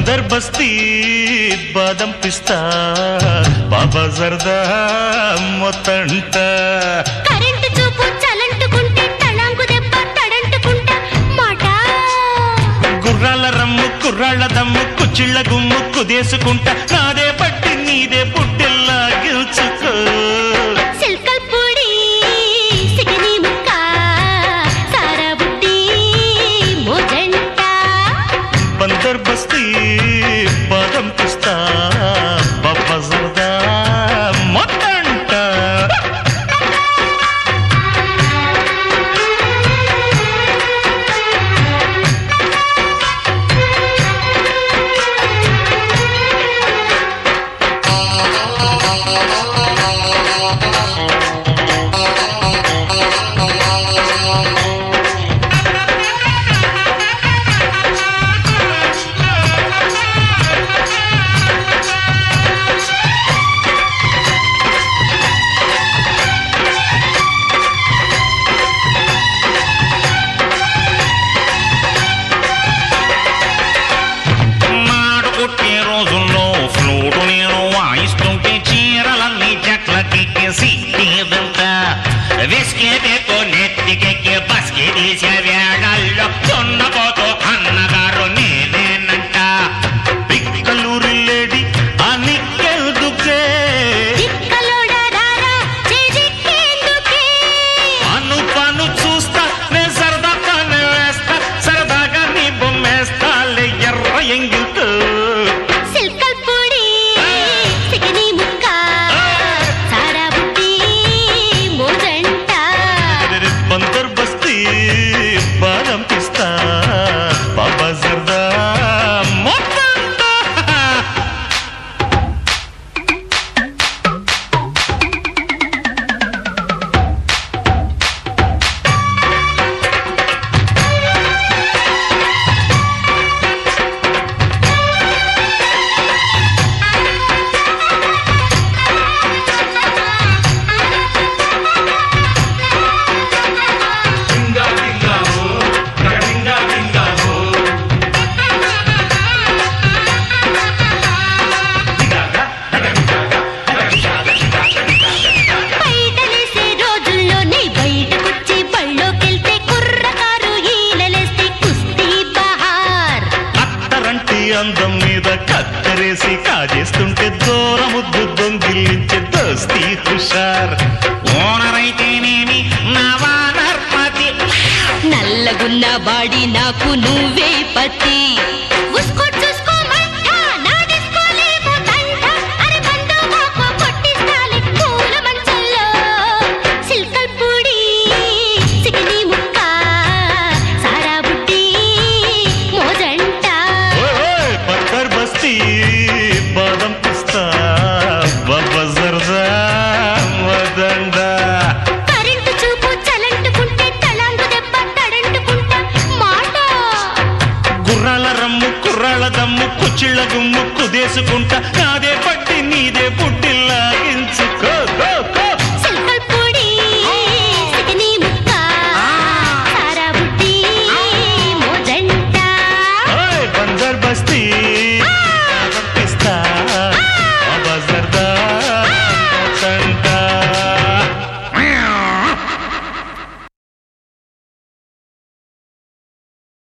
బందర్ బస్తీ బాదం పిస్తా బాబా జర్దా మొత్తంట కరెంటు చూపు చలంటుకుంటే తళాంకు దెబ్బ తడంటుకుంటా మాట గుర్రాల రమ్ము కుర్రాళ్ళ దమ్ము కుచ్చిళ్ళ గుమ్ము కుదేసుకుంటా నాదే పట్టి నీదే పుట్టెల్లా గెలుచుకో సిల్కల్ పొడి సిగని ముక్క సారా బుట్టి మోజంట బందర్ బస్తీ బాదం పిస్తా బాబా జర్దా మొత్తంట నాడు కొట్టే రోజుల్లో ఫ్లూటు నేను వాయిస్తుంటే చీరలన్నీ చెట్లకెక్కేసి తీదంట విస్కేటేతో నెత్తికెక్కి బస్కి తీసే వేళల్లో దున్నపోతూ అన్నగారు నేనేనంట పిక్కలూరి లేడి అనికెందుకే చిక్కలోడ రారా చేజిక్కేందుకే అను పను చూస్తా నే సరదా పని వేస్తా సరదాగా నీ బొమ్మేస్తాలే ఎర్ర ఎంగిల్తో సిల్కల్ పొడి సిగని ముక్క సారా బుట్టి మోజంట బందర్ బస్తీ బాదం పిస్తా బాబా జర్దా మొత్తంతా బయటలేసే రోజుల్లోనే బయటకొచ్చి బళ్ళోకెళ్తే కుర్రకారు ఈలలేస్తే కుస్తీ బహార్ అత్తరంటి అందం మీద కత్తరేసి కాజేస్తుంటే దూరముద్దు దొంగిలించే దోస్తీ హుషార్ ఓనర్ అయితేనేమి నా వానర్పతి నల్లగున్న బాడి నాకు నువ్వే పతి ఉస్కో